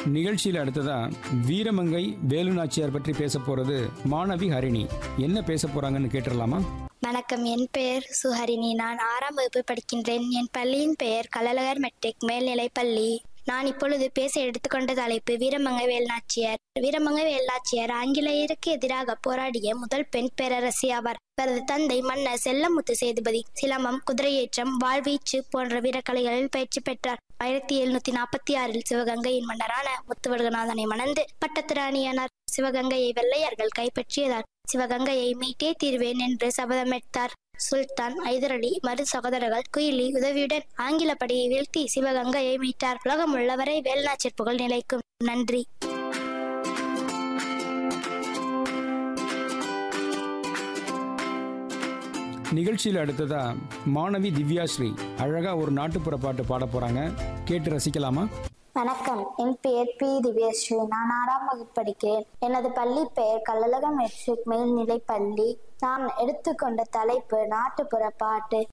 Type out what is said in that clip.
நிகழ்ச்சியில் அடுத்ததா வீரமங்கை வேலுநாச்சியார் பற்றி பேச போறது மாணவி ஹரிணி என்ன பேச போறாங்கன்னு கேட்டுடலாமா வணக்கம் என் பெயர் சுஹரிணி நான் ஆறாம் வகுப்பு படிக்கின்றேன் என் பள்ளியின் பெயர் கள்ளழகர் மெட்ரிக் மேல்நிலைப் பள்ளி நான் இப்பொழுது பேச எடுத்துக்கொண்ட தலைப்பு வீரமங்கை வேல்நாச்சியார் வீரமங்கை வேல்நாச்சியார் ஆங்கிலேயருக்கு எதிராக போராடிய முதல் பெண் பேரரசி ஆவார் இவரது தந்தை மன்னர் செல்லமுத்து சேதுபதி சிலம்பம் குதிரையேற்றம் வாழ்வீச்சு போன்ற வீரக்கலைகளில் பயிற்சி பெற்றார் ஆயிரத்தி எழுநூத்தி நாற்பத்தி ஆறில் சிவகங்கையின் மன்னரான முத்துவடுகநாதனை மணந்து பட்டத்து ராணியானார் சிவகங்கையை வெள்ளையர்கள் கைப்பற்றியதால் சிவகங்கையை மீட்டே தீர்வேன் என்று சபதமெடுத்தார் சுல்தான் ஐதர் அலி மறு சகோதரர்கள் குயிலி உதவியுடன் ஆங்கில படையை வீழ்த்தி சிவகங்கையை மீட்டார் உலகம் உள்ளவரை வேல்நாச்சியர் புகழ் நிலைக்கும் நன்றி நிகழ்ச்சியில் அடுத்ததா மாணவி திவ்யாஸ்ரீ அழகா ஒரு நாட்டுப்புற பாட்டு பாட போறாங்க கேட்டு ரசிக்கலாமா வணக்கம் என் பெயர் பி திவ்யஸ்ரீ நான் ஆறாம் வகுப்பு படிக்கிறேன் எனது பள்ளி பெயர் கள்ளழகம் மெட்ரிக் மேல்நிலை பள்ளி நான் எடுத்துக்கொண்ட தலைப்பு நாட்டுப்புற பாட்டு